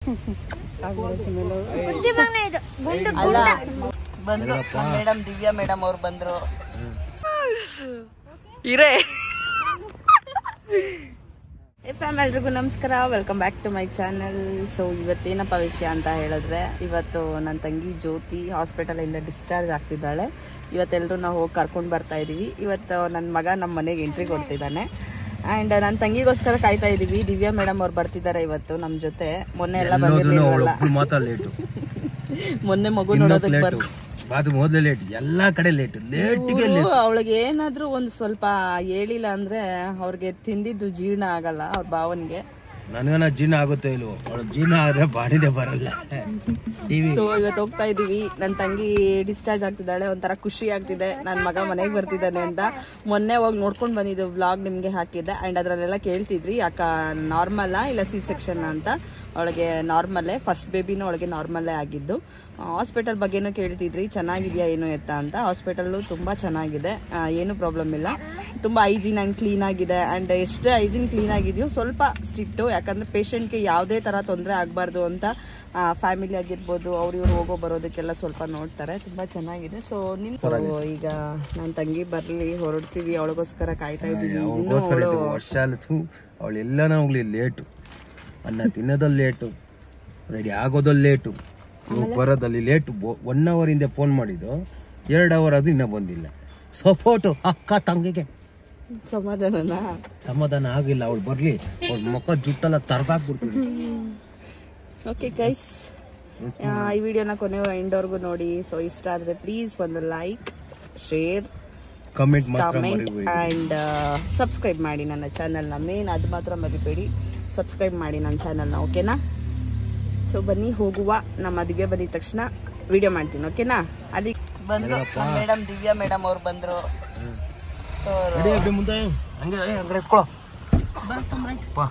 ಅಲ್ಲ ಬಂದ್ರು madam Divya madam ಅವ್ರು ಬಂದ್ರು ಇರೇ ಫ್ಯಾಮ್ ಎಲ್ರಿಗೂ ನಮಸ್ಕಾರ welcome back to my channel so ಇವತ್ತೇನಪ್ಪ ವಿಷಯ ಅಂತ ಹೇಳಿದ್ರೆ ಇವತ್ತು ನನ್ನ ತಂಗಿ ಜ್ಯೋತಿ ಹಾಸ್ಪಿಟಲಿಂದ ಡಿಸ್ಚಾರ್ಜ್ ಆಗ್ತಿದ್ದಾಳೆ ಇವತ್ತೆಲ್ಲರೂ ನಾವು ಹೋಗಿ ಕರ್ಕೊಂಡು ಬರ್ತಾ ಇದ್ದೀವಿ ಇವತ್ತು ನನ್ನ ಮಗ ನಮ್ಮ ಮನೆಗೆ ಎಂಟ್ರಿ ಕೊಡ್ತಿದ್ದಾನೆ ಆ್ಯಂಡ್ ನನ್ನ ತಂಗಿಗೋಸ್ಕರ ಕಾಯ್ತಾ ಇದ್ದೀವಿ ದಿವ್ಯಾ ಮೇಡಮ್ ಅವ್ರು ಬರ್ತಿದ್ದಾರೆ ಇವತ್ತು ನಮ್ಮ ಜೊತೆ ಮೊನ್ನೆ ಎಲ್ಲ ಬಂದಿರಲಿಲ್ಲ ಒಬ್ರು ಮಾತ್ರ ಲೇಟು ಮೊನ್ನೆ ಮಗು ನೋಡೋದಕ್ಕೆ ಲೇಟು ಅದು ಮೊದಲೇ ಲೇಟ್ ಎಲ್ಲಾ ಕಡೆ ಲೇಟ್ ಲೇಟ್ಗೆ ಇವ್ರು ಅವಳಿಗೆ ಏನಾದ್ರೂ ಒಂದ್ ಸ್ವಲ್ಪ ಹೇಳಿಲ್ಲ ಅಂದ್ರೆ ಅವ್ರಿಗೆ ತಿಂದಿದ್ದು ಜೀರ್ಣ ಆಗಲ್ಲ ಅವ್ರ ಭಾವನ್ಗೆ ನನಗನ ಜೀರ್ಣ ಆಗುತ್ತೆ ಇಲ್ವೋ ಅವಳು ಜೀರ್ಣ ಆದ್ರೆ ಬಾಡಿನೇ ಬರಲ್ಲ ಟಿವಿ ಸೊ ಇವತ್ತು ಹೋಗ್ತಾ ಇದೀವಿ ನನ್ನ ತಂಗಿ ಡಿಸ್ಚಾರ್ಜ್ ಆಗ್ತಿದ್ದಾಳೆ ಒಂಥರ ಖುಷಿ ಆಗ್ತಿದೆ ನನ್ನ ಮಗ ಮನೆಗೆ ಬರ್ತಿದ್ದಾನೆ ಅಂತ ಮೊನ್ನೆ ಹೋಗಿ ನೋಡ್ಕೊಂಡು ಬಂದಿದ್ದು ವ್ಲಾಗ್ ನಿಮಗೆ ಹಾಕಿದ್ದೆ ಆ್ಯಂಡ್ ಅದರಲ್ಲೆಲ್ಲ ಕೇಳ್ತಿದ್ರಿ ಯಾಕ ನಾರ್ಮಲ್ಲಾ ಇಲ್ಲ ಸಿ ಸೆಕ್ಷನ್ ಅಂತ ಅವಳಿಗೆ ನಾರ್ಮಲ್ಲೇ ಫಸ್ಟ್ ಬೇಬಿನೂ ಅವಳಿಗೆ ನಾರ್ಮಲ್ಲೇ ಆಗಿದ್ದು ಹಾಸ್ಪಿಟಲ್ ಬಗ್ಗೆನೂ ಕೇಳ್ತಿದ್ರಿ ಚೆನ್ನಾಗಿದೆಯಾ ಏನು ಎತ್ತ ಅಂತ ಹಾಸ್ಪಿಟಲ್ಲು ತುಂಬ ಚೆನ್ನಾಗಿದೆ ಆ, ಏನು ಪ್ರಾಬ್ಲಮ್ ಇಲ್ಲ ತುಂಬ ಹೈಜೀನ್ ಆ್ಯಂಡ್ ಕ್ಲೀನ್ ಆಗಿದೆ ಆ್ಯಂಡ್ ಎಷ್ಟೇ ಹೈಜೀನ್ ಕ್ಲೀನ್ ಆಗಿದೆಯೋ ಸ್ವಲ್ಪ ಸ್ಟ್ರಿಕ್ಟು ಯಾಕಂದರೆ ಪೇಷಂಟ್ಗೆ ಯಾವುದೇ ಥರ ತೊಂದರೆ ಆಗಬಾರ್ದು ಅಂತ ಫ್ಯಾಮಿಲಿ ಆಗಿರ್ಬೋದು ಅವ್ರು ಇವ್ರು ಹೋಗೋ ಬರೋದಕ್ಕೆಲ್ಲ ಸ್ವಲ್ಪ ನೋಡ್ತಾರೆ ತುಂಬ ಚೆನ್ನಾಗಿದೆ ಸೊ ನಿನ್ನ ಈಗ ನನ್ನ ತಂಗಿ ಬರಲಿ ಹೊರಡ್ತೀವಿ ಅವಳಿಗೋಸ್ಕರ ಕಾಯ್ತಾ ಇದ್ದೀವಿ ಇನ್ನೂ ಅವಳಿಗೋಸ್ಕರ ಅವಳು ವರ್ಷ ಅವಳು ಎಲ್ಲಾನ ಹೋಗ್ಲಿ ಲೇಟು ಅನ್ನ ತಿನ್ನೋದಲ್ಲಿ ಲೇಟು ರೆಡಿ ಆಗೋದಲ್ಲಿ ಲೇಟು ಇವಾಗ ಬರೋದಲ್ಲಿ ಲೇಟು ಒನ್ ಅವರ್ ಹಿಂದೆ ಫೋನ್ ಮಾಡಿದ್ದು ಎರಡು ಅವರ್ ಅದು ಇನ್ನೂ ಬಂದಿಲ್ಲ ಸಪೋರ್ಟು ಅಕ್ಕ ತಂಗಿಗೆ ಸಮಾಧಾನನಾ ಸಮಾಧಾನ ಆಗಿಲ್ಲ ಅವಳು ಬರ್ಲಿ ಅವಳ ಮುಖ ಜುಟ್ಟೆಲ್ಲ ತರಗಾಕ್ಬಿಡ್ತೀನಿ ಓಕೆ ಗೈಸ್ ಈ ವಿಡಿಯೋನ ಕೊನೆ ಎಂಡವರೆಗೂ ನೋಡಿ ಸೊ ಇಷ್ಟ ಆದರೆ ಪ್ಲೀಸ್ ಒಂದು ಲೈಕ್ ಶೇರ್ ಕಮೆಂಟ್ ಮಾತ್ರ ಕಮೆಂಟ್ ಮರಿಬೇಡಿ ಆ್ಯಂಡ್ ಸಬ್ಸ್ಕ್ರೈಬ್ ಮಾಡಿ ನನ್ನ ಚಾನಲ್ನ ಮೇನ್ ಅದು ಮಾತ್ರ ಮರಿಬೇಡಿ ಸಬ್ಸ್ಕ್ರೈಬ್ ಮಾಡಿ ನನ್ನ ಚಾನಲ್ನ ಓಕೆನಾ ಸೊ ಬನ್ನಿ ಹೋಗುವ ನಮ್ಮ ದಿವ್ಯ ಬಂದಿದ ತಕ್ಷಣ ವಿಡಿಯೋ ಮಾಡ್ತೀನಿ ಓಕೆನಾ ಅದಕ್ಕೆ ಬಂದ್ರು ಮೇಡಮ್ ದಿವ್ಯಾ ಮೇಡಮ್ ಅವ್ರು ಬಂದ್ರು ರೆಡಿ ಆಗ್ಲಿ ಮುಂದೆ ಹಂಗೆ ಏ, ಹಂಗೆ ಎತ್ಕೊಳ್ಳೋ ಬಾ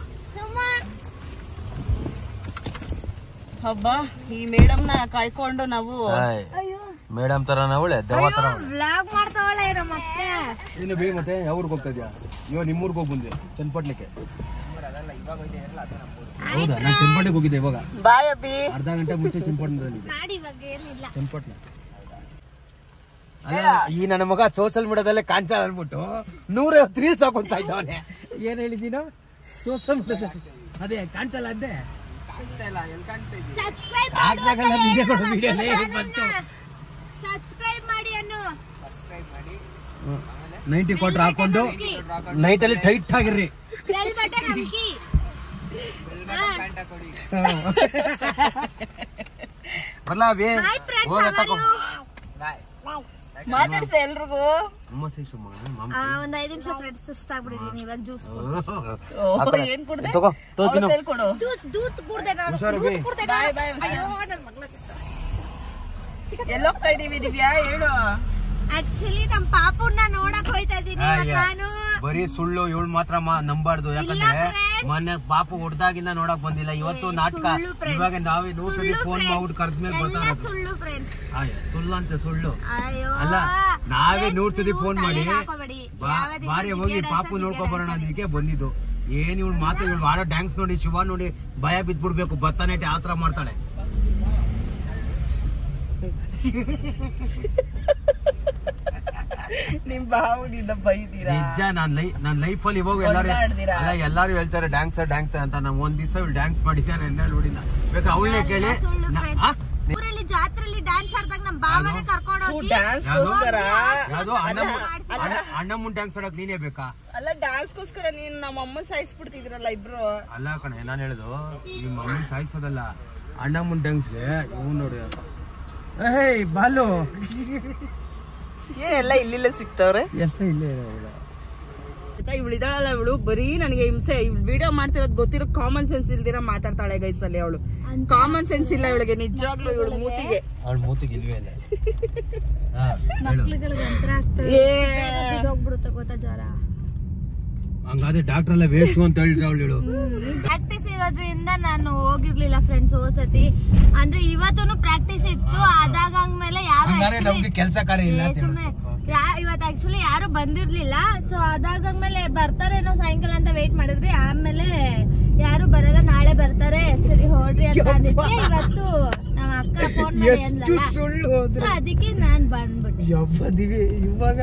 ಹಬ್ಬ ಈ ಮೇಡಮ್ನ ಕಾಯ್ಕೊಂಡು ನಾವು ಮೇಡಮ್ ತರ ಅವಳೆ ದೆವ್ವ ತರ ವ್ಲಾಗ್ ಮಾಡ್ತಾವಳ ಇರೋ ಮತ್ತೆ ಇನ್ನು ಬೇಗ ಮತ್ತೆ ಯಾವ ಊರಿಗೆ ಹೋಗ್ತಾ ಇದೆಯಾ ಇವಾಗ ನಿಮ್ಮ ಊರಿಗೆ ಹೋಗಿ ಬಂದೆ ಚನ್ನಪಟ್ಟಣಕ್ಕೆ ಹೌದಾ ನಾನು ಚನ್ನಪಟ್ಟಣಕ್ಕೆ ಹೋಗಿದ್ದೆ ಇವಾಗ ಬಾಯ್ ಅಬ್ಬಿ ಅರ್ಧ ಗಂಟೆ ಮುಂಚೆ ಚನ್ನಪಟ್ಟಣದಲ್ಲಿದ್ದೆ ಮಾಡಿ ಇವಾಗ ಏನಿಲ್ಲ ಚನ್ನಪಟ್ಟಣ ಅಲ್ಲ ಈ ನನ್ನ ಮಗ ಸೋಷಿಯಲ್ ಮೀಡಿಯಾದಲ್ಲೇ ಕಾಣಿಸಲ್ಲ ಅನ್ಬಿಟ್ಟು ನೂರೈವತ್ತು ರೀಲ್ಸ್ ಹಾಕೊಂಡ್ ಸಾಯ್ತವನೆ ಏನ್ ಹೇಳಿದ್ದೀನೋ ಸೋಷಿಯಲ್ ಮೀಡಿಯಾದಲ್ಲಿ ಅದೇ ಕಾಣಿಸಲ್ಲ ಅಂದೆ ಸಬ್ಸ್ಕ್ರೈಬ್ ಆಗ್ದಾಗಲ್ಲ ವಿಡಿಯೋಗಳು ವಿಡಿಯೋಲೇ ಬಂತು ಸಬ್ಸ್ಕ್ರೈಬ್ ಮಾಡಿ ಅನ್ನು ನೈಂಟಿ ಕ್ವಾರ್ಟರ್ ಹಾಕೊಂಡು ನೈಟ್ ಅಲ್ಲಿ ಟೈಟ್ ಆಗಿರ್ರಿ ಬೆಲ್ ಬಟನ್ ಅಮ್ಕಿ ಬರ್ಲಾವಿ ಹಾಯ್ ಫ್ರೆಂಡ್ಸ್ ಹೋಗ ತಗೋ ಮಾತಾಡ್ಸ ಎಲ್ರಿಗೂ ಅಮ್ಮ ಸೇಸು ಮಾಮ ಒಂದ್ ಐದ್ ನಿಮಿಷ ಫ್ರೆಂಡ್ಸ್ ಸುಸ್ತಾಗ್ಬಿಟ್ಟಿದೀನಿ ಇವಾಗ ಜ್ಯೂಸ್ ಏನ್ ಕುಡ್ದೆ ತಗೋ ತೋತಿನ ಅವ್ರ್ ಕೈಲ್ ಕೊಡು ದೂತ್ ದೂತ್ ಕುಡ್ದೆ ನಾನು ಹುಷಾರು ದೂತ್ ಕುಡ್ದೆ ನಾನು. ಅಯ್ಯೋ ನನ್ ಮಗ್ಳ ಎಲ್ಲೋಗ್ತಾ ಇದೀವಿ ದಿವ್ಯಾ ಹೇಳು ಆಕ್ಚುಲಿ ನಮ್ ಪಾಪುನ್ನ ನೋಡಕ್ ಹೋಯ್ತಾ ಇದೀನಿ ಇವತ್ತು ನಾನು ಬರೀ ಸುಳ್ಳು ಇವಳು ಮಾತ್ರ ಮಾ- ನಂಬಾರ್ದು ಯಾಕಂದ್ರೆ friends. ಮೊನ್ನೆ ಪಾಪು ಹೊಡ್ದಾಗಿಂದ ನೋಡಕ್ ಬಂದಿಲ್ಲ ಇವತ್ತು ನಾಟಕ ಸುಳ್ಳು friends. ಇವಾಗ ನಾವೇ ನೂರ್ ಸತಿ ಫೋನ್ ಮಾಡ್ಬಿಟ್ಟು ಕರ್ದ್ಮೇಲೆ ಬರ್ತಾ ಎಲ್ಲ ಇರೋದು ಸುಳ್ಳು ಫ್ರೆಂಡ್ಸ್ ಆಯ್, ಸುಳ್ಳು ಅಂತ ಸುಳ್ಳು ಅಯ್ಯೋ ಅಲ್ಲ ನಾವೇ friends, ನೂರ್ ಸತಿ ನೀವು ಫೋನ್ ಮಾಡಿ ತಲೆಗೆ ಹಾಕೋಬೇಡಿ. ಬಾ- ಯಾವತ್ತಿಗೂ ಬಾರಿ ಹೋಗಿ ದಿವ್ಯಾ ಪಾಪು dance ನೋಡ್ಕೊ ಬರೋಣ ದಿವ್ಯಾ ಅದಕ್ಕೆ ಬಂದಿದ್ದು ಏನ್ ಇವಳು ಮಾತು ಇವಳು ಮಾಡೋ ಡ್ಯಾನ್ಸ್ ನೋಡಿ ಶಿವ ನೋಡಿ ಭಯ ಬಿದ್ಬಿಡ್ಬೇಕು ಭತ್ತನಾಟ್ಯ ಆತರ ಮಾಡ್ತಾಳೆ ನಿಮ್ ಬಾವು ನಿನ್ನ ಬೈದೀರಾ ನಿಜ ನಾನ್ ಲೈ ನಾನ್ ಲೈಫ್ ಅಲ್ಲಿ ಇವಾಗ ಎಲ್ಲಾರು ಕೊಂಡಾಡ್ತೀರಾ? ಅಲ್ಲ ಎಲ್ಲಾರು ಹೇಳ್ತಾರೆ ಡ್ಯಾನ್ಸ್ ಡ್ಯಾನ್ಸ್ ಅಂತ ನಾವು ಒಂದ್ ದಿವಸ ಇವಳು ಡ್ಯಾನ್ಸ್ ಮಾಡಿದ್ದಾನೆ ಎನ್ನ ನೋಡಿಲ್ಲ ಬೇಕಾ ಅವಳನ್ನೇ ಕೇಳಿ ಸುಳ್ಳು ನಾ- friends. ಆ? ಊರಲ್ಲಿ ಜಾತ್ರೆಯಲ್ಲಿ ಡ್ಯಾನ್ಸ್ ಆಡ್ದಾಗ ನಮ್ ಭಾವನೆ ಕರ್ಕೊಂಡು ಹೋಗಿ ಡ್ಯಾನ್ಸ್ಗೋಸ್ಕರ ಯಾವ್ದು ಅಣ್ಣ ಅಣ್ಣ- ಅಣ್ಣಮ್ಮನ್ ಡ್ಯಾನ್ಸ್ ಆಡಕ್ ನೀನೇ ಬೇಕಾ ಅಲ್ಲ ಡ್ಯಾನ್ಸ್ಗೋಸ್ಕರ ನೀನ್ ನಮ್ಮ ಅಮ್ಮ ಸಾಯಿಸ್ಬಿಡ್ತಿದ್ರಲ್ಲ ಇಬ್ರು ಅಲ್ಲ ಕಣೆ ನಾನು ಹೇಳುದು ನಿಮ್ಮ ಮಮ್ಮಿ ಸಾಯಿಸೋದಲ್ಲ ಅಣ್ಣಮ್ಮನ್ ಡ್ಯಾನ್ಸ್ಗೆ ಇವ್ ನೋಡಿ ಏಯ್ ಬಾಲು ಏನೆಲ್ಲ ಇಲ್ಲಿಲ್ಲ ಸಿಗ್ತವ್ರೆ ಎಲ್ಲ ಇಲ್ಲೇ ಇವಳು ಇದ್ದಾಳಲ್ಲ ಇವಳು ಬರೀ ನನಗೆ ಹಿಂಸೆ ವಿಡಿಯೋ ಮಾಡ್ತಿರೋದು ಗೊತ್ತಿರೋ ಕಾಮನ್ ಸೆನ್ಸ್ ಇಲ್ದಿರ ಮಾತಾಡ್ತಾಳೆ ಗೈಸ್ ಅಲ್ಲಿ ಅವಳು ಕಾಮನ್ ಸೆನ್ಸ್ ಇಲ್ಲ ಇವಳಿಗೆ ನಿಜವಾಗ್ಲೂ ಇವಳು ಮೂತಿಗೆ ಅವಳ ಮೂತಿಗೆ ಇಲ್ವೇ ಇಲ್ಲ ಹಾ, ಹೇಳು. ಏ ಹೋಗ್ಬಿಡುತ್ತೆ ಗೊತ್ತಾ ಜ್ವರ ಹಂಗಾದ್ರೆ ಡಾಕ್ಟರ್ ಎಲ್ಲ ವೇಸ್ಟ್ ಅಂತ ಹೇಳಿದ್ರೆ ಅವಳು ಹೇಳು ಪ್ರಾಕ್ಟೀಸ್ ಇರೋದ್ರಿಂದ ನಾನು ಹೋಗಿರ್ಲಿಲ್ಲ ಫ್ರೆಂಡ್ಸ್ ಹೋದ್ಸತಿ ಅಂದ್ರೆ ಇವತ್ತೂ ಪ್ರಾಕ್ಟೀಸ್ ಇತ್ತು ಅದಾಗಂದ್ಮೇಲೆ ಯಾರು ಹಂಗಾರೆ ನಮ್ಗೆ ಕೆಲಸ ಕಾರ್ಯ ಇಲ್ಲ ಅಂತ ಸುಮ್ನೆ ಹೇಳು. ಯಾ- ಇವತ್ತು ಆಕ್ಚುಲಿ ಯಾರು ಬಂದಿರ್ಲಿಲ್ಲ ಸೊ ಅದಾಗಂದ್ಮೇಲೆ ಬರ್ತಾರೇನೋ ಸಾಯಂಕಾಲ ಅಂತ ವೇಟ್ ಮಾಡಿದ್ರಿ ಆಮೇಲೆ ಯಾರು ಬರಲ್ಲ ನಾಳೆ ಬರ್ತಾರೆ ಸರಿ ಹೊಡ್ರಿ ಅಂತ ಅಂದಿದ್ಕೆ ಇವತ್ತು ನಮ್ಮ ಅಕ್ಕ ಫೋನ್ ಮಾಡಿ ಎಷ್ಟು ಅಂದ್ಲಲ್ಲ ಸುಳ್ಳು ಸೊ ಅದಕ್ಕೆ ನಾನ್ ಬಂದ್ಬಿಟ್ಟೆ ಯವ್ವ ದಿವಿ ಇವಾಗ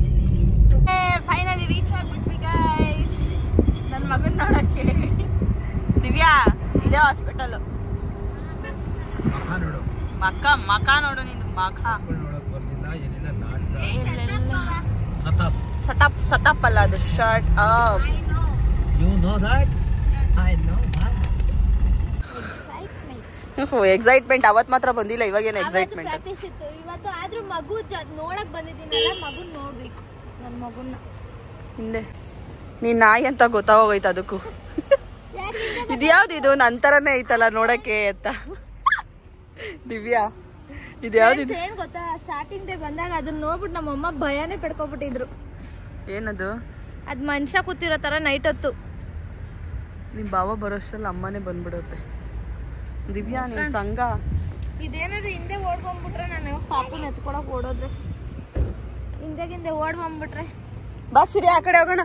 ಫೈನಲಿ ರೀಚ್ ಆಗ್ಬಿಟ್ವಿ ಗೈಸ್ ನನ್ನ ಮಗನ್ ನೋಡಕ್ಕೆ ದಿವ್ಯಾ ಇದೇ ಹಾಸ್ಪಿಟಲ್ ನೋಡು ಮಕ್ಕ ಮಕ ನೋಡು ನಿಂದು ಮಕ ನೋಡಕ್ ಬರ್ಲಿಲ್ಲ ಏನಿಲ್ಲ ನಾಡಿದ ಸತಾಪ್ ಸತಾಪ್ ಸತಾಪ್ ಅಲ್ಲ ಅದು shirt you know that I know excitement ಅವತ್ ಮಾತ್ರ ಬಂದಿಲ್ಲ ಇವಾಗೇನು ಎಕ್ಸೈಟ್ಮೆಂಟ್ ಪ್ರಾಕ್ಟೀಸ್ ಇತ್ತು ಇವತ್ತು ಆದ್ರೂ ಮಗು ಜ- ನೋಡಕ್ ಬಂದಿದ್ದೀನಲ್ಲ ಮಗುನ್ ನೋಡ್ಬೇಕು ನನ್ ಮಗುನ್ನ ಹಿಂದೆ ನೀನ್ ನಾಯಿ ಅಂತ ಗೊತ್ತಾಗೋಯ್ತು ಅದಕ್ಕೂ ಇದ್ಯಾವ್ದು ಇದು ನಂತರನೇ ಐತಲ್ಲ ನೋಡಕ್ಕೆ ಅಂತ ದಿವ್ಯಾ ಇದ್ಯಾವ್ದು ಇದು Friends ಏನ್ ಗೊತ್ತಾ ಸ್ಟಾರ್ಟಿಂಗ್ ಡೇ ಬಂದಾಗ ಅದನ್ನ ನೋಡ್ಬಿಟ್ಟು ನಮ್ಮಮ್ಮ ಭಯನೇ ಪಡ್ಕೊಬಿಟ್ಟಿದ್ರು ಏನದು ಅದ್ ಮನುಷ್ಯ ಕೂತಿರೋ ತರ ನೈಟ್ ಹೊತ್ತು ನಿಮ್ ಬಾವ ಬರೋಷ್ಟರಲ್ಲಿ ಅಮ್ಮನೇ ಬಂದ್ಬಿಡುತ್ತೆ ದಿವ್ಯಾ ನಿನ್ ಸಂಘ ಇದೇನಾದ್ರು ಹಿಂದೆ ಓಡ್ಕೊಂಡ್ಬಿಟ್ರೆ ನಾನು ಪಾಪುನ ಎತ್ಕೊಳಕ್ ಓಡೋದ್ರೆ ಹಿಂದೆಗಿಂದೆ ಓಡ್ ಬಂದ್ಬಿಟ್ರೆ ಬಾ ಸಿರಿ ಆ ಕಡೆ ಹೋಗೋಣ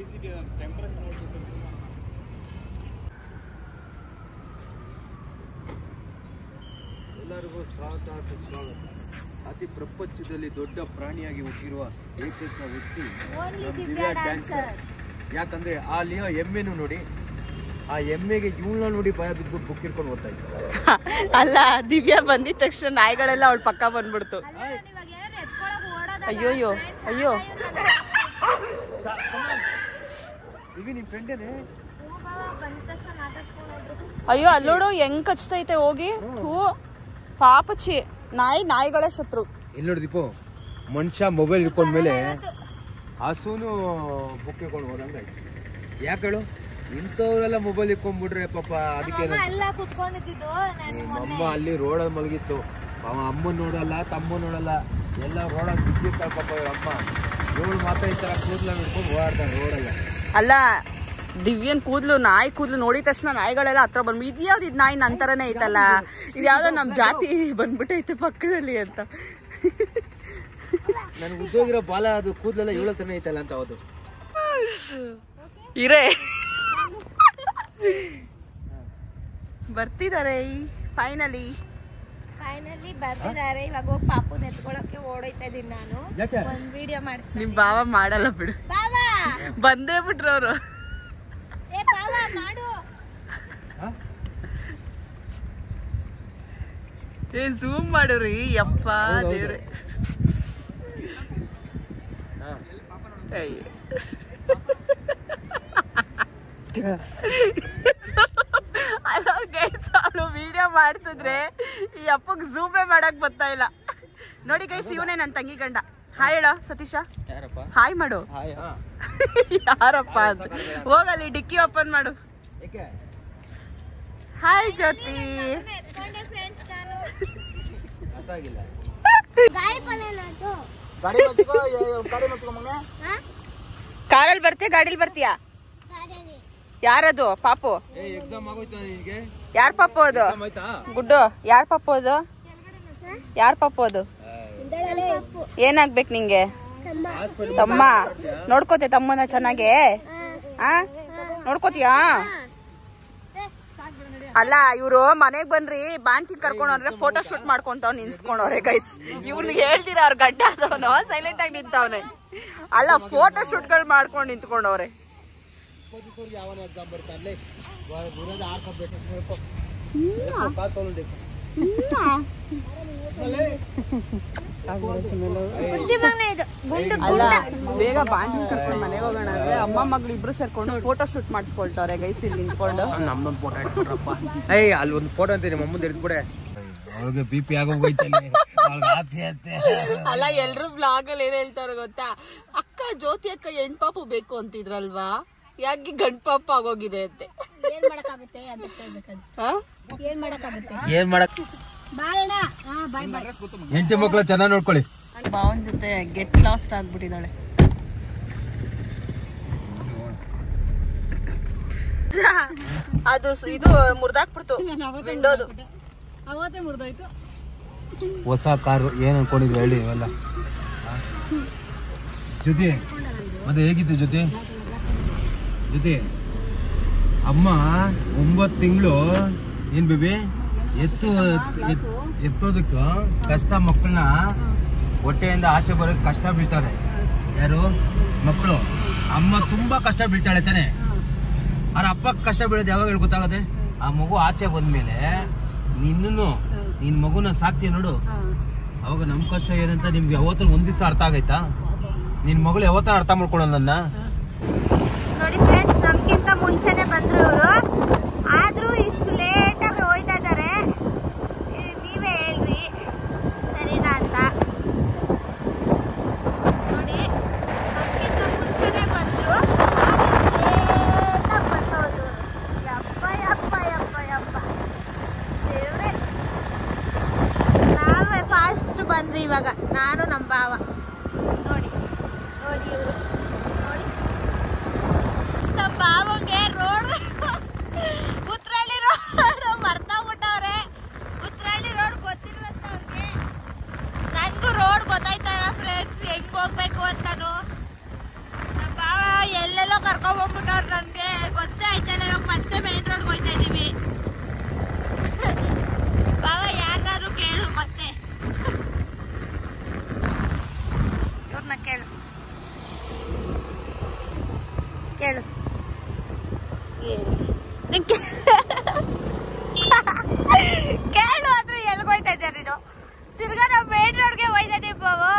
ಎಲ್ಲರಿಗೂ ಸ್ವಾಗತ ಸುಸ್ವಾಗತ ಅತಿ ಪ್ರಪಂಚದಲ್ಲಿ ದೊಡ್ಡ ಪ್ರಾಣಿಯಾಗಿ ಹುಟ್ಟಿರುವ ಏಕೈಕ ವ್ಯಕ್ತಿ ಓನ್ಲಿ ನಮ್ ದಿವ್ಯಾ ದಿವ್ಯಾ ಡ್ಯಾನ್ಸರ್ ಡ್ಯಾನ್ಸರ್ ಯಾಕಂದ್ರೆ ಅಲ್ಲಿ ಎಮ್ಮೆನು ನೋಡಿ ಆ ಎಮ್ಮೆಗೆ ಇವಳನ್ನ ನೋಡಿ ಭಯ ಬಿದ್ಬಿಟ್ಟು ಬುಕ್ ಇಟ್ಕೊಂಡು ಓದ್ತಾ ಇತ್ತು ಅಲ್ಲ ದಿವ್ಯಾ ಬಂದಿದ ತಕ್ಷಣ ನಾಯಿಗಳೆಲ್ಲ ಅವಳ ಪಕ್ಕ ಬಂದ್ಬಿಡ್ತು ಅಲ್ಲ ನಾನ್ ಇವಾಗ ಏನಾದ್ರು ಎತ್ಕೊಳಕ್ ಓಡೋದಾಗ ಅಯ್ಯೋಯ್ಯೋ, friends ಅಯ್ಯೋ. ಆಗ ಇವ್ರು ನನ್ನ- ಈಗ ನಿನ್ ಫ್ರೆಂಡೇನೆ ಹ್ಞೂ ಬಾವ, ಬಂದ ತಕ್ಷಣ ಮಾತಾಡ್ಸ್ಕೊಂಡ್ ಹೋದ್ರು. ಅಯ್ಯೋ ಅಲ್ಲೋಡು ಹೆಂಗ್ ಕಚ್ತೈತೆ ಹೋಗಿ ಥೂ ಪಾಪಚಿ ನಾಯಿ ನಾಯಿಗಳೇ ಶತ್ರು ಇಲ್ಲಿ ನೋಡಿ ದೀಪು ಮನುಷ್ಯ ಮೊಬೈಲ್ ಇಟ್ಕೊಂಡ್ಮೇಲೆ ಹಸುನು ಬುಕ್ ಇಟ್ಕೊಂಡು ಹೋದಂಗಾಯ್ತು ಯಾಕೆ ಹೇಳು ಇಂಥವ್ರೆಲ್ಲ ಮೊಬೈಲ್ ಇಟ್ಕೊಂಡ್ಬಿಟ್ರೆ ಪಾಪ ಅದಕ್ಕೆ ಅಮ್ಮ ಎಲ್ಲ ಕುತ್ಕೊಂಡಿದ್ದು ನಾನು ಅಮ್ಮ ಅಲ್ಲಿ ರೋಡಲ್ಲಿ ಮಲಗಿತ್ತು ಅವ ಅಮ್ಮ ನೋಡಲ್ಲ ತಮ್ಮ ನೋಡಲ್ಲ ಎಲ್ಲ ರೋಡಲ್ಲಿ ಬಿದ್ದಿರ್ತಾಳೆ ಪಾಪ ಇವ್ರ ಅಮ್ಮ ಇವಳು ಮಾತ್ರ ಈ ಥರ ಕೂದಲ ಹಿಡ್ಕೊಂಡು ಓಡಾಡ್ತಾಳೆ ರೋಡಲ್ಲ ಅಲ್ಲ ದಿವ್ಯನ್ ಕೂದ್ಲು ನಾಯಿ ಕೂದ್ಲು ನೋಡಿದ ತಕ್ಷಣ ನಾಯಿಗಳೆಲ್ಲ ಹತ್ರ ಬಂದ್ಬಿಟ್ಟು ಇದ್ಯಾವ್ದು ಇದು ನಾಯಿ ನಂತರನೇ ಐತಲ್ಲ ಇದ್ಯಾವ್ದೋ ನಮ್ ಜಾತಿ ಬಂದ್ಬಿಟ್ಟೈತೆ ಪಕ್ಕದಲ್ಲಿ ಅಂತ ನನಗೆ ಉದ್ದೋಗಿರೋ ಬಾಲ ಅದು ಕೂದಲೆಲ್ಲ ಇವಳ ತಾನೇ ಐತಲ್ಲ ಅಂತ ಹೌದು ಇರೇ ಬರ್ತಿದ್ದಾರೆ ಫೈನಲಿ ಫೈನಲಿ ಬರ್ತಿದ್ದಾರೆ ಇವಾಗ ಹೋಗಿ ಪಾಪುನ ಎತ್ಕೊಳಕ್ಕೆ ಓಡೋಯ್ತಾ ಇದೀನಿ ನಾನು ಯಾಕೆ? ಒಂದ್ ವಿಡಿಯೋ ಮಾಡಿಸ್ತೀನಿ ನಿಮ್ ಬಾವ ಮಾಡಲ್ಲ ಬಿಡು ಬಾವಾ ಬಂದೇ ಬಿಟ್ರು ಅವ್ರು ಏ ಬಾವ ಮಾಡು ಏ ಝೂಮ್ ಮಾಡುರಿ ಯಪ್ಪ ಹೌದೌದು. ದೇವ್ರೆ ಅಯ್ಯ. ಅಲ್ಲ ಗೈಸ್ ಅವಳು ವಿಡಿಯೋ ಮಾಡ್ತಿದ್ರೆ ಈ ಅಪ್ಪಗ್ ಝೂಮೇ ಮಾಡಕ್ ಬರ್ತಾ ಇಲ್ಲ ನೋಡಿ ಗೈಸ್ ಇವನೇ ನನ್ನ ತಂಗಿ ಗಂಡ ಹಾಯ್ ಹೇಳ ಸತೀಶ ಯಾರಪ್ಪ ಹಾಯ್ ಮಾಡು ಯಾರಪ್ಪ ಅಂತ ಹೋಗಲ್ಲಿ ಡಿಕ್ಕಿ ಓಪನ್ ಮಾಡು ಏಕೆ ಹಾಯ್ ಜ್ಯೋತಿ ಎತ್ಕೊಂಡೆ ಫ್ರೆಂಡ್ಸ್ ನಾನು ಅರ್ಥ ಆಗಿಲ್ಲ ಗಾಳಿ ಪಲ್ಯನದು ಗಾಡಿ ಗಾಡಿ ಮಗ ಕಾರಲ್ಲಿ ಬರ್ತೀಯ ಗಾಡಿಲಿ ಬರ್ತೀಯಾ ಯಾರದು ಪಾಪು ಏ ಎಕ್ಸಾಮ್ ಆಗೋಯ್ತಾ ನಿನ್ಗೆ ಯಾರ್ ಪಾಪು ಅದು ಎಕ್ಸಾಮ್ ಆಯ್ತಾ ಗುಡ್ಡು ಯಾರ್ ಪಾಪು ಅದು ಯಾರ್ ಪಾಪು ಅದು ಏನಾಗ್ಬೇಕು ನಿಂಗೆ ಹಾಸ್ಪಿಟಲ್ ತಮ್ಮ ನೋಡ್ಕೋತೆ ತಮ್ಮನ ಚೆನ್ನಾಗೆ ಆ ನೋಡ್ಕೋತೀಯಾ ಅಲ್ಲ ಇವ್ರು ಮನೆಗ್ ಬನ್ರಿ ಬಾಂಟಿ ಕರ್ಕೊಂಡವ್ರೆ ಫೋಟೋ ಶೂಟ್ ಮಾಡ್ಕೊಂತಾವ್ ನಿನ್ಸ್ಕೊಂಡವ್ರೆ ಗೈಸ್ ಇವ್ನಿಗೆ ಹೇಳ್ತೀರ ಅವ್ರ ಗಡ್ಡ ಆದವನು ಸೈಲೆಂಟ್ ಆಗಿ ನಿಂತವನೆ ಅಲ್ಲ ಫೋಟೋ ಶೂಟ್ಗಳು ಮಾಡ್ಕೊಂಡು ನಿಂತ್ಕೊಂಡವ್ರೆ ಯಾವನ ಎಕ್ಸಾಮ್ ಬರ್ತಾನೆ ಬರೋದು ಆರ್ಕೋಬೇಕು ನೋಡ್ಕೊ ಕಾಲ್ ತೊಗೊಂಡು ಇದು ಗುಂಡು ಅಲ್ಲ ಬೇಗ ಬಾಂಟಿ ಕರ್ಕೊಂಡು ಮನೆಗೆ ಹೋಗೋಣ ಅಂದ್ರೆ ಅಮ್ಮ ಮಗಳು ಇಬ್ರು ಸೇರ್ಕೊಂಡು ಫೋಟೋ ಶೂಟ್ ಮಾಡಿಸ್ಕೊಳ್ತವ್ರೆ ಗೈಸ್ ಇಲ್ಲಿ ನಿಂತ್ಕೊಂಡು ನಮ್ದೊಂದು ಫೋಟೋ ಇಟ್ಬಿಟ್ರಪ್ಪ ಏಯ್ ಅಲ್ಲಿ ಒಂದು ಫೋಟೋ ಅಂತ ನಿಮ್ಮ ಅಮ್ಮಂದು ಹಿಡಿದ್ಬಿಡೆ ಅವ್ಳಿಗೆ ಬಿ ಪಿ ಆಗೋಗೋಯ್ತಲ್ಲಿ ಅವ್ಳಿಗೆ ಹಾಪಿ ಅಂತೆ ಅಲ್ಲ ಎಲ್ರು ಬ್ಲಾಗ್ ಅಲ್ಲಿ ಏನ್ ಹೇಳ್ತಾರ ಗೊತ್ತಾ ಅಕ್ಕ ಜ್ಯೋತಿ ಅಕ್ಕ ಹೆಣ್ಪಾಪು ಬೇಕು ಅಂತಿದ್ರಲ್ವಾ ಯಾಕೆ ಗಂಡ್ ಪಾಪ ಆಗೋಗಿದೆ ಅಂತೆ ಏನ್ ಮಾಡಕ್ಕಾಗುತ್ತೆ ಅಂತ ಕೇಳ್ಬೇಕಂತ ಹಾ? ಏನ್ ಮಾಡಕ್ಕಾಗುತ್ತೆ ಏನ್ ಮಾಡಕ್ ಬಾಯಣ್ಣ ಹಾ ಬಾಯ್ ಬಾಯ್ ಹೆಂಡತಿ ಮಕ್ಳು ಚೆನ್ನಾಗಿ ನೋಡ್ಕೊಳ್ಳಿ ಭಾವನ್ ಜೊತೆ ಗೆಟ್ ಲಾಸ್ಟ್ ಆಗ್ಬಿಟ್ಟಿದ್ದಾಳೆ ಅದು ಸ್- ಇದು ಮುರ್ದಾಕ್ಬಿಡ್ತು ವಿಂಡೋದು ಅವತ್ತೇ ಮುರಿದೋಯ್ತು ಹೊಸ ಕಾರು ಏನ್ ಅನ್ಕೊಂಡಿದ್ರು ಹೇಳಿ ಇವೆಲ್ಲ ಜೊತೆ ಮತ್ತೆ ಹೇಗಿತ್ತು ಜೊತೆ ಜೊತೆ ಅಮ್ಮ ಒಂಬತ್ತು ತಿಂಗಳು ಏನ್ ಬೇಬಿ ಎತ್ತು ಎತ್- ಎತ್ತೋದಕ್ಕ ಕಷ್ಟ ಮಕ್ಕಳನ್ನ ಹೊಟ್ಟೆಯಿಂದ ಆಚೆ ಬರೋಕ್ ಕಷ್ಟ ಬೀಳ್ತಾರೆ ಯಾರು ಮಕ್ಕಳು ಅಮ್ಮ ತುಂಬಾ ಕಷ್ಟ ಬೀಳ್ತಾಳೆ ತಾನೆ ಅವ್ರ ಅಪ್ಪ ಕಷ್ಟ ಬೀಳೋದು ಯಾವಾಗ ಹೇಳಿ ಗೊತ್ತಾಗುತ್ತೆ ಆ ಮಗು ಆಚೆ ಬಂದ್ಮೇಲೆ ನಿನ್ನೂ ನಿನ್ ಮಗುನ ಸಾಕ್ತಿ ನೋಡು ಅವಾಗ ನಮ್ ಕಷ್ಟ ಏನಂತ ನಿಮ್ಗೆ ಯಾವತ್ತಲ್ಲಿ ಒಂದ್ ದಿವಸ ಅರ್ಥ ಆಗೈತಾ ನಿನ್ ಮಗಳು ಯಾವತ್ತ ಅರ್ಥ ಮಾಡ್ಕೊಳ್ಳೋಣ ನನ್ನ ನೋಡಿ ಫ್ರೆಂಡ್ಸ್ ನಮ್ಗಿಂತ ಮುಂಚೆನೆ ಬಂದ್ರು ಇವರು ಆದ್ರೂ ಇಷ್ಟು ಲೇಟ್ ಆಗಿ ಹೋಯ್ತಾ ಇದಾರೆ ಇ- ನೀವೇ ಹೇಳ್ರಿ ಸರಿನಾ ಅಂತ ನೋಡಿ ನಮ್ಗಿಂತ ಮುಂಚೆನೆ ಬಂದ್ರು ಆದ್ರೂ ಲೇಟ್ ಆಗಿ ಬಂದವ್ರು ಯಪ್ಪ ಯಪ್ಪ ಯಪ್ಪ ಯಪ್ಪ ದೇವ್ರೆ ನಾವೇ ಫಾಸ್ಟ್ ಬಂದ್ರಿ ಇವಾಗ ನಾನು ನಮ್ಮ ಭಾವ ನೋಡಿ ನೋಡಿ ಇವರು ನೋಡಿ ನಮ್ಮ ಬಾವಂಗೆ ರೋಡ್ ಉತ್ರಳ್ಳಿ ರೋಡ್ ಮರ್ತೋಗ್ಬಿಟ್ಟವ್ರೆ ಉತ್ರಳ್ಳಿ ರೋಡ್ ಗೊತ್ತಿಲ್ವಂತ ಅವ್ರಿಗೆ ನನ್ಗೂ ರೋಡ್ ಗೊತ್ತಾಯ್ತಲ್ಲ ಫ್ರೆಂಡ್ಸ್ ಹೆಂಗ್ ಹೋಗ್ಬೇಕು ಅಂತಾನು ನಮ್ಮ ಬಾವ ಎಲ್ಲೆಲ್ಲೋ ಕರ್ಕೊಂಡ್ಬಂದ್ಬಿಟ್ಟವ್ರು ನನ್ಗೆ ಗೊತ್ತೇ ಆಯ್ತಲ್ಲ ಇವಾಗ ಮತ್ತೆ ಮೇನ್ ರೋಡ್ಗೆ ಹೋಯ್ತಾ ಇದೀವಿ ಬಾವ ಯಾರನ್ನಾರು ಕೇಳು ಮತ್ತೆ ಇವ್ರನ್ನ ಕೇಳು ಕೇಳು ನಿಂಗೆ ಕೇಳು ಆದ್ರೂ ಎಲ್ಗ್ ಹೋಯ್ತಾ ಇದ್ದೆ ನೀನು ತಿರ್ಗಾ ನಾವು ಮೇನ್ ರೋಡ್ಗೆ ಹೋಯ್ತಾ ಇದೀವಿ ಬಾವು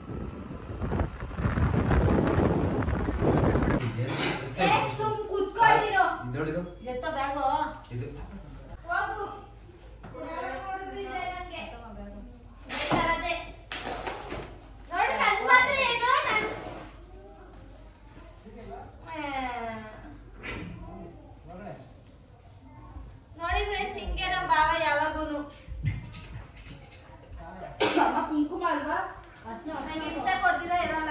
ಸುಮ್ ಕುತ್ಕೊ ನೀನು ಎತ್ತ ಬ್ಯಾಗು ಹೋಗು ಯಾರು ನೋಡಿದ್ರು ಇದೆ ನಂಗೆ ಬೇಜಾರದೆ. ನೋಡು ನನ್ ಮಾತ್ರ ಏನು ನನ್ ನೋಡಿ ಫ್ರೆಂಡ್ಸ್ ಹಿಂಗೆ ನಮ್ಮ ಬಾವ ಯಾವಾಗೂನು ನಂಗೆ ಹಿಂಸೆ ಕೊಡ್ದಿರ ಇರಲ್ಲ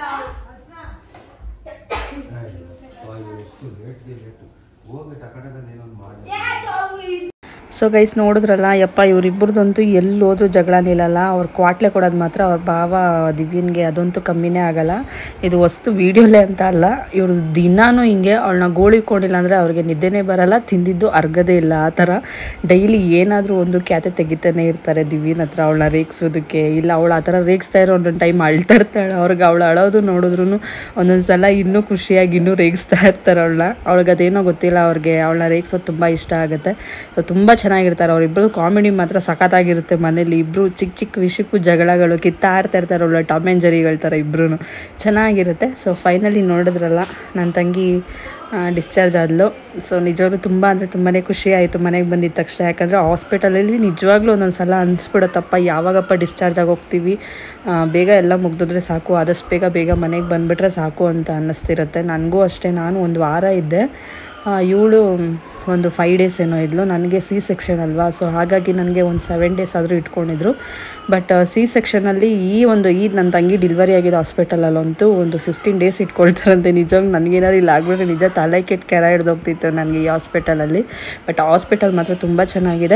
ಏನಾಯ್ತು ಅವು ಇದ್- ಸೊ ಗೈಸ್ ನೋಡಿದ್ರಲ್ಲ ಯಪ್ಪ ಇವರಿಬ್ಬರದಂತೂ ಎಲ್ಲಿ ಹೋದ್ರೂ ಜಗಳ ನಿಲ್ಲಲ್ಲ ಅವ್ರು ಕ್ವಾಟ್ಲೆ ಕೊಡೋದು ಮಾತ್ರ ಅವ್ರ ಭಾವ ದಿವ್ಯನ್ಗೆ ಅದಂತೂ ಕಮ್ಮಿನೇ ಆಗಲ್ಲ ಇದು ವಸ್ತು ವೀಡಿಯೋಲೆ ಅಂತ ಅಲ್ಲ ಇವರು ದಿನಾನು ಹಿಂಗೆ ಅವಳನ್ನ ಗೋಳಿಕೊಂಡಿಲ್ಲ ಅಂದರೆ ಅವ್ರಿಗೆ ನಿದ್ದೆನೇ ಬರಲ್ಲ ತಿಂದಿದ್ದು ಅರ್ಗದೇ ಇಲ್ಲ ಆ ಥರ ಡೈಲಿ ಏನಾದರೂ ಒಂದು ಕ್ಯಾತೆ ತೆಗಿತಾನೆ ಇರ್ತಾರೆ ದಿವ್ಯನ ಹತ್ರ ಅವಳನ್ನ ರೇಗಿಸೋದಕ್ಕೆ ಇಲ್ಲ ಅವಳು ಆ ಥರ ರೇಗಿಸ್ತಾ ಇರೋ ಒಂದೊಂದು ಟೈಮ್ ಅಳ್ತಾ ಇರ್ತಾಳೆ ಅವ್ರಿಗೆ ಅವಳು ಅಳೋದು ನೋಡಿದ್ರು ಒಂದೊಂದು ಸಲ ಇನ್ನೂ ಖುಷಿಯಾಗಿ ಇನ್ನೂ ರೇಗಿಸ್ತಾ ಇರ್ತಾರೆ ಅವಳನ್ನ ಅವ್ಳಿಗೆ ಅದೇನೋ ಗೊತ್ತಿಲ್ಲ ಅವ್ರಿಗೆ ಅವಳನ್ನ ರೇಗಿಸೋದು ತುಂಬ ಇಷ್ಟ ಆಗುತ್ತೆ ಸೊ ತುಂಬ ಚೆನ್ನಾಗಿರ್ತಾರೆ ಅವರಿಬ್ಬರು ಕಾಮಿಡಿ ಮಾತ್ರ ಸಖತ್ತಾಗಿರುತ್ತೆ ಮನೇಲಿ ಇಬ್ಬರು ಚಿಕ್ಕ ಚಿಕ್ಕ ವಿಷಯಕ್ಕೂ ಜಗಳಗಳು ಕಿತ್ತಾಡ್ತಾ ಇರ್ತಾರೆ ಅವಳ ಟಾಮ್ ಆ್ಯಂಡ್ ಜರಿಗಳ ಥರ ಇಬ್ಬರು ಚೆನ್ನಾಗಿರುತ್ತೆ ಸೊ ಫೈನಲಿ ನೋಡಿದ್ರಲ್ಲ ನನ್ನ ತಂಗಿ ಡಿಸ್ಚಾರ್ಜ್ ಆದಳು ಸೊ ನಿಜವಾಗ್ಲೂ ತುಂಬ ಅಂದರೆ ತುಂಬಾ ಖುಷಿ ಆಯಿತು ಮನೆಗೆ ಬಂದಿದ್ದ ತಕ್ಷಣ ಯಾಕಂದರೆ ಹಾಸ್ಪಿಟಲಲ್ಲಿ ನಿಜವಾಗ್ಲೂ ಒಂದೊಂದು ಸಲ ಅನಿಸ್ಬಿಡುತ್ತಪ್ಪ ಯಾವಾಗಪ್ಪ ಡಿಸ್ಚಾರ್ಜ್ ಆಗೋಗ್ತೀವಿ ಆ, ಬೇಗ ಎಲ್ಲ ಮುಗ್ದಿದ್ರೆ ಸಾಕು ಆದಷ್ಟು ಬೇಗ ಬೇಗ ಮನೆಗೆ ಬಂದುಬಿಟ್ರೆ ಸಾಕು ಅಂತ ಅನ್ನಿಸ್ತಿರುತ್ತೆ ನನಗೂ ಅಷ್ಟೇ ನಾನು ಒಂದು ವಾರ ಇದ್ದೆ ಇವಳು ಒಂದು ಫೈವ್ ಡೇಸ್ ಏನೋ ಇದ್ಲು ನನಗೆ ಸಿ ಸೆಕ್ಷನ್ ಅಲ್ವಾ ಸೊ ಹಾಗಾಗಿ ನನಗೆ ಒಂದು ಸೆವೆನ್ ಡೇಸ್ ಆದರೂ ಇಟ್ಕೊಂಡಿದ್ರು ಬಟ್ ಸಿ ಸೆಕ್ಷನಲ್ಲಿ ಈ ಒಂದು ಈ ನನ್ನ ತಂಗಿ ಡಿಲಿವರಿ ಆಗಿದ್ದು ಹಾಸ್ಪಿಟಲಲ್ಲಂತೂ ಒಂದು ಫಿಫ್ಟೀನ್ ಡೇಸ್ ಇಟ್ಕೊಳ್ತಾರಂತೆ ನಿಜವಾಗ್ಲೂ ನನಗೇನಾದ್ರು ಇಲ್ಲಿ ಆಗ್ಬಿಟ್ರೆ ನಿಜ ತಲೆ ಕೆಟ್ಟು ಕೆರ ಹಿಡ್ದೋಗ್ತಿತ್ತು ನನಗೆ ಈ ಹಾಸ್ಪಿಟಲಲ್ಲಿ ಬಟ್ ಹಾಸ್ಪಿಟಲ್ ಮಾತ್ರ ತುಂಬ ಚೆನ್ನಾಗಿದೆ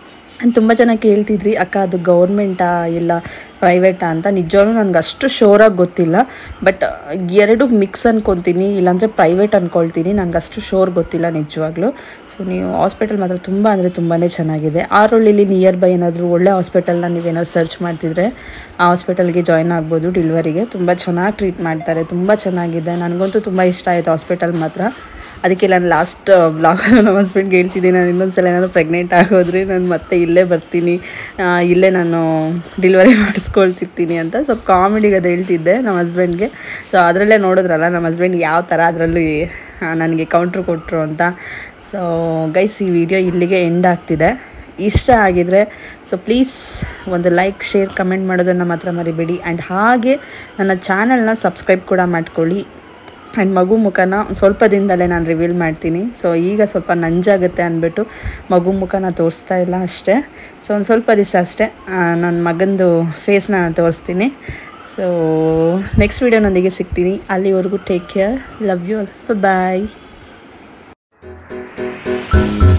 ತುಂಬ ಜನ ಕೇಳ್ತಿದ್ರಿ ಅಕ್ಕ ಅದು ಗೌರ್ಮೆಂಟಾ ಇಲ್ಲ ಪ್ರೈವೇಟಾ ಅಂತ ನಿಜವಾಗ್ಲೂ ನನಗೆ ಅಷ್ಟು ಶೋರಾಗಿ ಗೊತ್ತಿಲ್ಲ ಬಟ್ ಎರಡು ಮಿಕ್ಸ್ ಅನ್ಕೊತೀನಿ ಇಲ್ಲಾಂದರೆ ಪ್ರೈವೇಟ್ ಅಂದ್ಕೊಳ್ತೀನಿ ನನಗೆ ಅಷ್ಟು ಶೋರ್ ಗೊತ್ತಿಲ್ಲ ನಿಜವಾಗ್ಲೂ ಸೊ ನೀವು ಹಾಸ್ಪಿಟಲ್ ಮಾತ್ರ ತುಂಬ ಅಂದರೆ ತುಂಬಾ ಚೆನ್ನಾಗಿದೆ ಆರೋಳಿಲಿ ನಿಯರ್ ಬೈ ಏನಾದರೂ ಒಳ್ಳೆ ಹಾಸ್ಪಿಟಲ್ನ ನೀವೇನಾದ್ರು ಸರ್ಚ್ ಮಾಡ್ತಿದ್ರೆ ಆ ಹಾಸ್ಪಿಟಲ್ಗೆ ಜಾಯ್ನ್ ಆಗ್ಬೋದು ಡಿಲ್ವರಿಗೆ ತುಂಬ ಚೆನ್ನಾಗಿ ಟ್ರೀಟ್ ಮಾಡ್ತಾರೆ ತುಂಬ ಚೆನ್ನಾಗಿದೆ ನನಗಂತೂ ತುಂಬ ಇಷ್ಟ ಆಯಿತು ಹಾಸ್ಪಿಟಲ್ ಮಾತ್ರ ಅದಕ್ಕೆ ನಾನು ಲಾಸ್ಟ್ ಬ್ಲಾಗ್ ನಮ್ಮ ಹಸ್ಬೆಂಡ್ಗೆ ಹೇಳ್ತಿದ್ದೀನಿ ನಾನು ಇನ್ನೊಂದ್ಸಲ ಏನಾದ್ರು ಪ್ರೆಗ್ನೆಂಟ್ ಆಗೋದ್ರೆ ನಾನು ಮತ್ತೆ ಇಲ್ಲೇ ಬರ್ತೀನಿ ಆ, ಇಲ್ಲೇ ನಾನು ಡಿಲಿವರಿ ಮಾಡಿಸ್ಕೊಳ್ತಿರ್ತೀನಿ ಅಂತ ಸೊ ಕಾಮಿಡಿಗೆ ಅದು ಹೇಳ್ತಿದ್ದೆ ನಮ್ಮ ಹಸ್ಬೆಂಡ್ಗೆ ಸೊ ಅದರಲ್ಲೇ ನೋಡಿದ್ರಲ್ಲ ನಮ್ಮ ಹಸ್ಬೆಂಡ್ ಯಾವ ಥರ ಅದರಲ್ಲಿ ನನಗೆ ಕೌಂಟ್ರ್ ಕೊಟ್ಟರು ಅಂತ ಸೊ ಗೈಸ್ ಈ ವಿಡಿಯೋ ಇಲ್ಲಿಗೆ ಎಂಡ್ ಆಗ್ತಿದೆ ಇಷ್ಟ ಆಗಿದರೆ ಸೊ ಪ್ಲೀಸ್ ಒಂದು ಲೈಕ್ ಶೇರ್ ಕಮೆಂಟ್ ಮಾಡೋದನ್ನು ಮಾತ್ರ ಮರಿಬೇಡಿ ಆ್ಯಂಡ್ ಹಾಗೆ ನನ್ನ ಚಾನಲ್ನ ಸಬ್ಸ್ಕ್ರೈಬ್ ಕೂಡ ಮಾಡ್ಕೊಳ್ಳಿ ಆ್ಯಂಡ್ ಮಗು ಮುಖನ ಸ್ವಲ್ಪ ದಿನದಲ್ಲೇ ನಾನು ರಿವೀಲ್ ಮಾಡ್ತೀನಿ ಸೊ ಈಗ ಸ್ವಲ್ಪ ನಂಜಾಗುತ್ತೆ ಅಂದ್ಬಿಟ್ಟು ಮಗು ಮುಖನ ತೋರಿಸ್ತಾ ಇಲ್ಲ ಅಷ್ಟೇ ಸೊ ಒಂದು ಸ್ವಲ್ಪ ದಿವಸ ಅಷ್ಟೇ ನನ್ನ ಮಗಂದು ಫೇಸ್ನ ನಾನು ತೋರಿಸ್ತೀನಿ ಸೊ ನೆಕ್ಸ್ಟ್ ವೀಡಿಯೋನೊಂದಿಗೆ ಸಿಗ್ತೀನಿ ಅಲ್ಲಿವರೆಗೂ take care love you bye